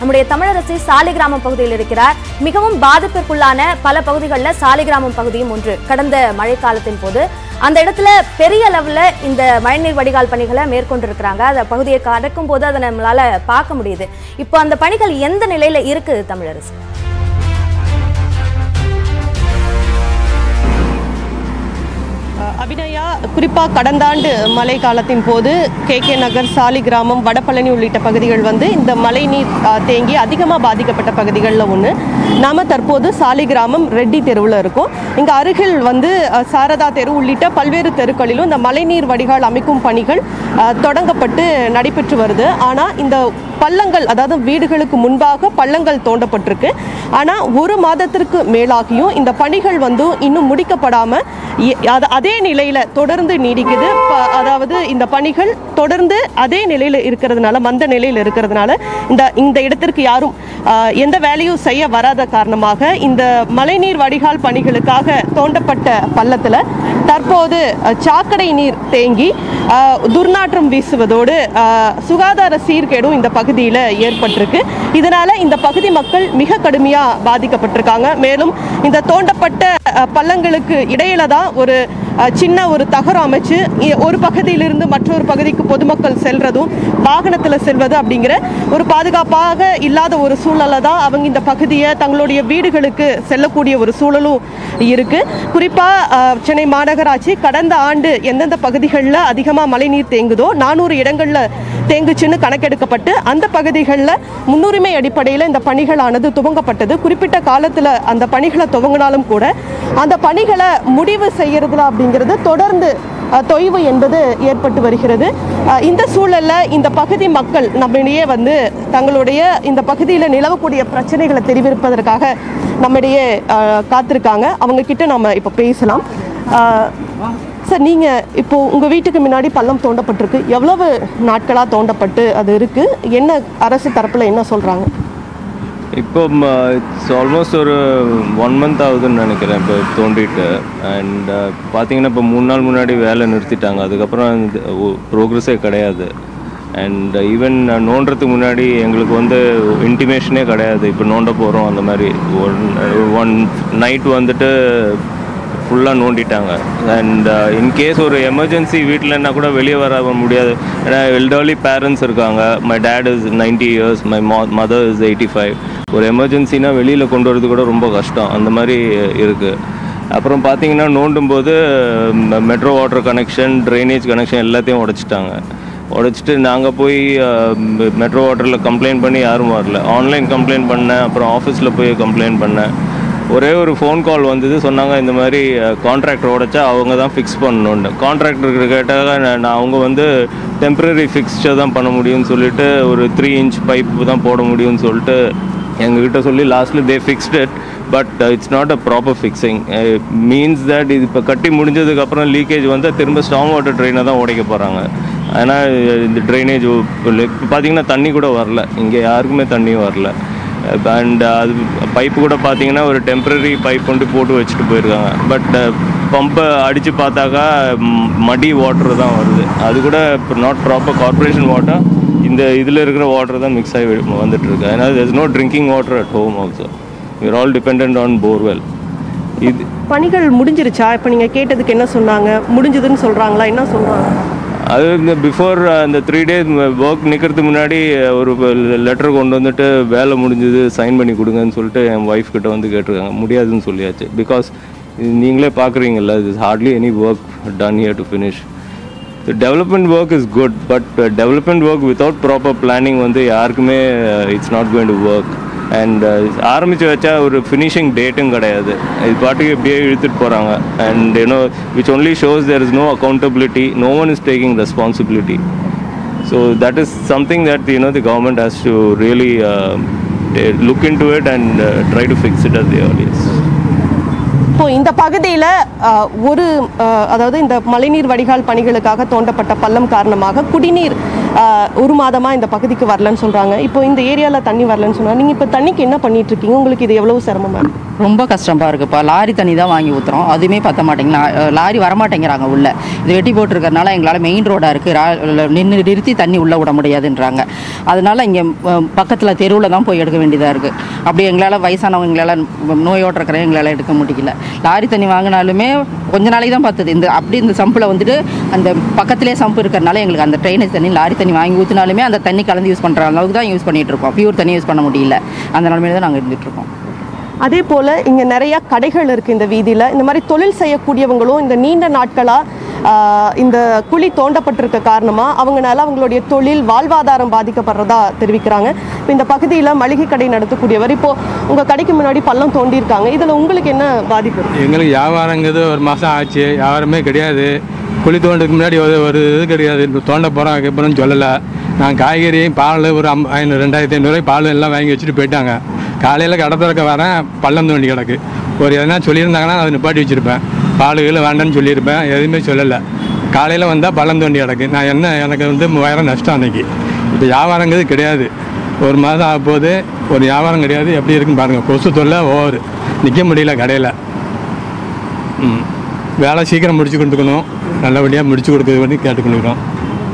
நம்முடைய தமிழரசி சாலிகிராமம் பகுதியில் இருக்கிறார் மிகவும் பாதிப்பிற்குள்ளான பல பகுதிகளில் சாலிகிராமம் பகுதியும் ஒன்று கடந்த மழைக்காலத்தின் போது அந்த இடத்துல பெரிய லெவல்ல இந்த மழைநீர் வடிகால் பணிகளை மேற்கொண்டிருக்கிறாங்க அந்த பகுதியை கடக்கும் போது அதை நம்மளால பார்க்க முடியுது இப்போ அந்த பணிகள் எந்த நிலையில இருக்கு தமிழரசு அஹ் அபிநயா குறிப்பாக கடந்த ஆண்டு மழை காலத்தின் போது கே கே நகர் சாலிகிராமம் வடபழனி உள்ளிட்ட பகுதிகள் வந்து இந்த மழைநீர் அஹ், தேங்கி அதிகமாக பாதிக்கப்பட்ட பகுதிகளில் ஒன்று நாம தற்போது சாலிகிராமம் ரெட்டி தெருவில் இருக்கோம் இங்கே அருகில் வந்து அஹ், சாரதா தெரு உள்ளிட்ட பல்வேறு தெருக்களிலும் இந்த மழைநீர் வடிகால் அமைக்கும் பணிகள் அஹ், தொடங்கப்பட்டு நடைபெற்று வருது ஆனால் இந்த பள்ளங்கள் அதாவது வீடுகளுக்கு முன்பாக பள்ளங்கள் தோண்டப்பட்டிருக்கு ஆனால் ஒரு மாதத்திற்கு மேலாகியும் இந்த பணிகள் வந்து இன்னும் முடிக்கப்படாமல் அதே நிலையில் தொடர்ந்து நீடிக்குது ப- அதாவது இந்த பணிகள் தொடர்ந்து அதே நிலையில் இருக்கிறதுனால மந்த நிலையில் இருக்கிறதுனால இந்த இந்த இடத்திற்கு யாரும் ஆஹ், எந்த வேலையும் செய்ய வராத காரணமாக இந்த மழைநீர் வடிகால் பணிகளுக்காக தோண்டப்பட்ட பள்ளத்தில் தற்போது அஹ், சாக்கடை நீர் தேங்கி ஆஹ், துர்நாற்றம் வீசுவதோடு ஆஹ், சுகாதார சீர்கேடும் இந்த பகுதியில் ஏற்பட்டிருக்கு இதனால இந்த பகுதி மக்கள் மிக கடுமையாக பாதிக்கப்பட்டிருக்காங்க மேலும் இந்த தோண்டப்பட்ட அஹ், பள்ளங்களுக்கு இடையில தான் ஒரு அஹ், சின்ன ஒரு தகரம் அமைச்சு இ- ஒரு பகுதியிலிருந்து மற்றொரு பகுதிக்கு பொதுமக்கள் செல்றதும் வாகனத்தில் செல்வது அப்படிங்கிற ஒரு பாதுகாப்பாக இல்லாத ஒரு சூழலை தான் அவங்க இந்த பகுதியை தங்களுடைய வீடுகளுக்கு செல்லக்கூடிய ஒரு சூழலும் இருக்கு குறிப்பாக சென்னை மாநகராட்சி கடந்த ஆண்டு எந்தெந்த பகுதிகளில் அதிகமாக மழைநீர் தேங்குதோ நானூறு இடங்களில் தேங்குச்சுன்னு கணக்கெடுக்கப்பட்டு அந்த பகுதிகளில் முன்னுரிமை அடிப்படையில் இந்த பணிகளானது துவங்கப்பட்டது குறிப்பிட்ட காலத்தில் அந்த பணிகளை துவங்கினாலும் கூட அந்த பணிகளை முடிவு செய்யறதுல அப்படிங்கிறது தொடர்ந்து அஹ், தொய்வு என்பது ஏற்பட்டு வருகிறது அஹ், இந்த சூழல்ல இந்த பகுதி மக்கள் நம்மிடையே வந்து தங்களுடைய இந்த பகுதியில் நிலவக்கூடிய பிரச்சனைகளை தெரிவிப்பதற்காக நம்மிடையே அஹ், காத்திருக்காங்க அவங்க கிட்ட நம்ம இப்போ பேசலாம் அஹ், சார் நீங்கள் இப்போ உங்கள் வீட்டுக்கு முன்னாடி பள்ளம் தோண்டப்பட்டிருக்கு எவ்வளவு நாட்களாக தோண்டப்பட்டு அது இருக்கு என்ன அரசு தரப்பில் என்ன சொல்கிறாங்க இப்போ இட்ஸ் ஆல்மோஸ்ட் ஒரு ஒன் மந்த் ஆகுதுன்னு நினைக்கிறேன் இப்போ தோண்டிட்டு அண்ட் பார்த்தீங்கன்னா இப்போ மூணு நாள் முன்னாடி வேலை நிறுத்திட்டாங்க அதுக்கப்புறம் ப்ரோக்ரஸே கிடையாது அண்ட் ஈவன் நோண்டுறதுக்கு முன்னாடி எங்களுக்கு வந்து இன்டிமேஷனே கிடையாது இப்போ நோண்ட போகிறோம் அந்த மாதிரி ஒன் ஒன் நைட் வந்துட்டு ஃபுல்லாக நோண்டிட்டாங்க அண்ட் இன்கேஸ் ஒரு எமர்ஜென்சி வீட்டிலன்னா கூட வெளியே வர முடியாது ஏன்னா எல்டர்லி பேரண்ட்ஸ் இருக்காங்க my dad is ninety years my mother is eighty five ஒரு எமர்ஜென்சினா வெளியில் கொண்டு வரது கூட ரொம்ப கஷ்டம் அந்த மாதிரி இருக்குது அப்புறம் பார்த்தீங்கன்னா நோண்டும் போது metro water connection drainage connection எல்லாத்தையும் உடைச்சிட்டாங்க உடைச்சிட்டு நாங்கள் போய் மெட்ரோ வாட்டரில் கம்ப்ளைண்ட் பண்ணி யாரும் வரல ஆன்லைன் கம்ப்ளைண்ட் பண்ணேன் அப்புறம் ஆஃபீஸில் போய் கம்ப்ளைண்ட் பண்ணேன் ஒரே ஒரு ஃபோன் கால் வந்தது சொன்னாங்க இந்த மாதிரி கான்ட்ராக்டர் உடைச்சா அவங்க தான் ஃபிக்ஸ் பண்ணணுன்னு கான்ட்ராக்டருக்கு கேட்டால் நான் அவங்க வந்து டெம்பரரி ஃபிக்ஸ்டர் தான் பண்ண முடியும்னு சொல்லிட்டு ஒரு த்ரீ இன்ச் பைப் தான் போட முடியும்னு சொல்லிட்டு எங்ககிட்ட சொல்லி லாஸ்ட்டில் they fixed it but it's not a proper fixing means that இது இப்போ கட்டி முடிஞ்சதுக்கப்புறம் லீக்கேஜ் வந்து திரும்ப ஸ்டாம் வாட்டர் ட்ரெயினை தான் உடைக்க போகிறாங்க ஆனால் இந்த ட்ரைனேஜ் இப்போ பார்த்தீங்கன்னா தண்ணி கூட வரல இங்கே யாருக்குமே தண்ணியும் வரல அண்ட் அது பைப்பு கூட பார்த்தீங்கன்னா ஒரு டெம்பரரி பைப் கொண்டு போட்டு வச்சுட்டு போயிருக்காங்க பட் பம்பை அடித்து பார்த்தாக்கா ம், மடி வாட்டர் தான் வருது அது கூட இப்போ நாட் ப்ராப்பர் கார்ப்பரேஷன் வாட்டர் இந்த இதில் இருக்கிற வாட்டர் தான் மிக்ஸ் ஆகி வந்துட்டு இருக்கு அதனால் there's no drinking water at home also we're all depend on borewell இது பணிகள் முடிஞ்சிருச்சா இப்போ நீங்கள் கேட்டதுக்கு என்ன சொன்னாங்க முடிஞ்சதுன்னு சொல்கிறாங்களா என்ன சொல்கிறாங்க அது இந்த பிஃபோர் அந்த த்ரீ டேஸ் ஒர்க் நிற்கிறதுக்கு முன்னாடி ஒரு லெட்டர் கொண்டு வந்துட்டு வேலை முடிஞ்சது சைன் பண்ணி கொடுங்கன்னு சொல்லிட்டு என் ஒய்ஃப் கிட்ட வந்து கேட்டிருக்காங்க முடியாதுன்னு சொல்லியாச்சு பிகாஸ் நீங்களே பார்க்குறீங்கல்ல இது hardly any work done here to finish development work is good but development work without proper planning வந்து யாருக்குமே it's not going to work and ஆரம்பித்து வச்சா ஒரு ஃபினிஷிங் டேட்டும் கிடையாது இது பாட்டுக்கு எப்படியே இழுத்துட்டு போகிறாங்க and you know which only shows there is no accountability no one is taking responsibility so that is something that you know the government has to really look into it and try to fix it at the earliest இப்போ இந்த பகுதியில் ஒரு அஹ், அதாவது இந்த மழைநீர் வடிகால் பணிகளுக்காக தோண்டப்பட்ட பள்ளம் காரணமாக குடிநீர் அஹ், ஒரு மாதமாக இந்த பகுதிக்கு வரலன்னு சொல்கிறாங்க இப்போ இந்த ஏரியாவில் தண்ணி வரலன்னு சொன்னாங்க நீங்கள் இப்போ தண்ணிக்கு என்ன பண்ணிட்டு இருக்கீங்க உங்களுக்கு இது எவ்வளவு சிரமமாக இருக்கு ரொம்ப கஷ்டமாக இருக்குப்பா லாரி தண்ணி தான் வாங்கி ஊற்றுறோம் அதுவுமே பத்த மாட்டேங்குது லா- அஹ் லாரி வரமாட்டேங்கிறாங்க உள்ள இது வெட்டி போட்டிருக்கறனால எங்களால் மெயின் ரோடாக இருக்குது நின்று நிறுத்தி தண்ணி உள்ளே விட முடியாதுன்றாங்க அதனால இங்கே பக்கத்தில் தெருவில் தான் போய் எடுக்க வேண்டியதாக இருக்குது அப்படி எங்களால் வயசானவங்க எங்களால் நோயோடு இருக்கிற எங்களால் எடுக்க முடியல லாரி தண்ணி வாங்கினாலுமே கொஞ்ச நாளைக்கு தான் பார்த்தது இந்த அப்படி இந்த சம்பில் வந்துட்டு அந்த பக்கத்திலே சம்பு இருக்கிறனால எங்களுக்கு அந்த ட்ரைனேஜ் தண்ணி லாரி தண்ணி வாங்கி ஊற்றினாலுமே அந்த தண்ணி கலந்து யூஸ் பண்ணுற அளவுக்கு தான் யூஸ் பண்ணிகிட்டு இருக்கோம் பியூர் தண்ணி யூஸ் பண்ண முடியல அந்த நிலமையில தான் நாங்கள் இருந்துட்டு இருக்கோம் அதே போல் இங்கே நிறைய கடைகள் இருக்குது இந்த வீதியில் இந்த மாதிரி தொழில் செய்யக்கூடியவங்களும் இந்த நீண்ட நாட்களாக இந்த குழி தோண்டப்பட்டிருக்க காரணமாக அவங்கனால அவங்களுடைய தொழில் வாழ்வாதாரம் பாதிக்கப்படுறதா தெரிவிக்கிறாங்க இப்போ இந்த பகுதியில் மளிகை கடை நடத்தக்கூடியவர் இப்போ உங்கள் கடைக்கு முன்னாடி பள்ளம் தோண்டியிருக்காங்க இதில் உங்களுக்கு என்ன பாதிப்பு இருக்கு? எங்களுக்கு வியாபாரங்கிறது ஒரு மாதம் ஆச்சு வியாபாரமே கிடையாது குழி தோண்டதுக்கு முன்னாடி ஒரு ஒரு இது கிடையாது இப்போ தோண்ட போகிறோம் அதுக்கப்புறம் சொல்லலை நான் காய்கறி பால் ஒரு அம் ஐநூறு ரெண்டாயிரத்தி ஐநூறுரூவாய் பால் எல்லாம் வாங்கி வச்சுட்டு போயிட்டாங்க காலையில் கடை திறக்க வரேன் பள்ளம் தோண்டி கிடக்கு ஒரு எதனா சொல்லியிருந்தாங்கன்னா அதை நிப்பாட்டி வச்சுருப்பேன் பாலுகள் வேண்டாம்னு சொல்லியிருப்பேன் எதுவுமே சொல்லலை காலையில் வந்தால் பள்ளம் தோண்டி கிடக்கு நான் என்ன எனக்கு வந்து மூவாயிரம் நஷ்டம் அன்னைக்கு இப்போ வியாபாரங்கிறது கிடையாது ஒரு மாதம் ஆக போகுது ஒரு வியாபாரம் கிடையாது எப்படி இருக்குன்னு பாருங்கள் கொசு தொல்லை ஓவர் நிற்க முடியல கடையில் ம் வேலை சீக்கிரம் முடிச்சு கொடுத்துக்கணும் நல்லபடியாக முடிச்சு கொடுக்குறது பண்ணி கேட்டுக்கொள்கிறோம்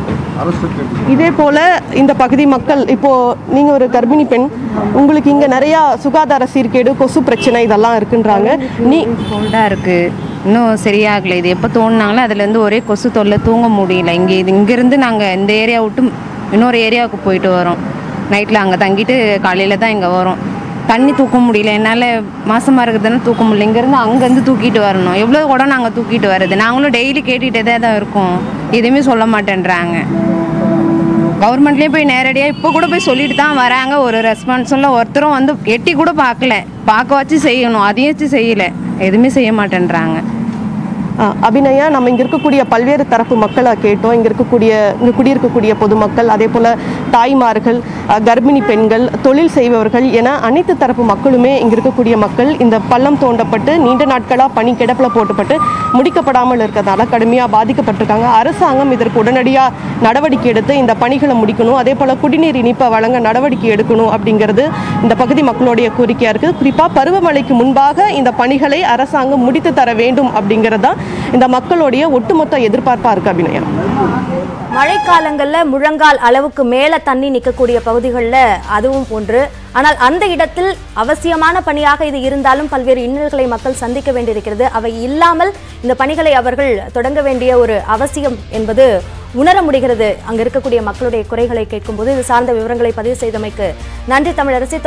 இதே போல் இந்த பகுதி மக்கள் இப்போ நீங்கள் ஒரு கர்ப்பிணி பெண் உங்களுக்கு இங்கே நிறையா சுகாதார சீர்கேடு கொசு பிரச்சனை இதெல்லாம் இருக்குன்றாங்க நீ கோல்டாக இருக்குது இன்னும் சரியாகலை இது எப்போ தோணுனாங்களோ அதுலேருந்து ஒரே கொசு தொல்லை தூங்க முடியல இங்கே இது இங்கேருந்து நாங்கள் இந்த ஏரியா விட்டு இன்னொரு ஏரியாவுக்கு போயிட்டு வரோம் நைட்டில் அங்கே தங்கிட்டு காலையில் தான் இங்கே வரோம் தண்ணி தூக்க முடியல என்னால் மாசமாக இருக்கிறதுனால தூக்க முடியல இங்கேருந்து அங்கேருந்து தூக்கிட்டு வரணும் எவ்வளோ கூட நாங்கள் தூக்கிட்டு வர்றது நாங்களும் டெய்லி கேட்டுகிட்டே தான் தான் இருக்கோம் எதுவுமே சொல்ல மாட்டேன்றாங்க கவர்மெண்ட்லேயே போய் நேரடியாக இப்போ கூட போய் சொல்லிட்டு தான் வராங்க ஒரு ரெஸ்பான்ஸில் ஒருத்தரும் வந்து எட்டி கூட பார்க்கல பார்க்க வச்சு செய்யணும் அதையும் வச்சு செய்யலை எதுவுமே செய்ய மாட்டேன்றாங்க ஆ, அபிநயா நம்ம இங்கே இருக்கக்கூடிய பல்வேறு தரப்பு மக்களை கேட்டோம் இங்கே இருக்கக்கூடிய இங்கே குடியிருக்கக்கூடிய பொதுமக்கள் அதே போல் தாய்மார்கள் ஆ, கர்ப்பிணி பெண்கள் தொழில் செய்பவர்கள் என அனைத்து தரப்பு மக்களுமே இங்கே இருக்கக்கூடிய மக்கள் இந்த பள்ளம் தோண்டப்பட்டு நீண்ட நாட்களாக பணி கிடப்பில் போட்டுப்பட்டு முடிக்கப்படாமல் இருக்கிறதால கடுமையாக பாதிக்கப்பட்டிருக்காங்க அரசாங்கம் இதற்கு உடனடியாக நடவடிக்கை எடுத்து இந்த பணிகளை முடிக்கணும் அதே போல் குடிநீர் இனிப்பை வழங்க நடவடிக்கை எடுக்கணும் அப்படிங்கிறது இந்த பகுதி மக்களுடைய கோரிக்கையாக இருக்குது குறிப்பாக பருவமழைக்கு முன்பாக இந்த பணிகளை அரசாங்கம் முடித்து தர வேண்டும் அப்படிங்கிறது தான் இந்த மக்களுடைய ஒட்டுமொத்த எதிர்பார்ப்பாக இருக்குது அபிநயா மழைக்காலங்கள்ல முழங்கால் அளவுக்கு மேல தண்ணி நிற்கக்கூடிய பகுதிகளில் அதுவும் ஒன்று ஆனால் அந்த இடத்தில் அவசியமான பணியாக இது இருந்தாலும் பல்வேறு இன்னல்களை மக்கள் சந்திக்க வேண்டியிருக்கிறது அவை இல்லாமல் இந்த பணிகளை அவர்கள் தொடங்க வேண்டிய ஒரு அவசியம் என்பது உணர முடிகிறது அங்க இருக்கக்கூடிய மக்களுடைய குறைகளை கேட்கும்போது இது சார்ந்த விவரங்களை பதிவு செய்தமைக்கு நன்றி தமிழரசி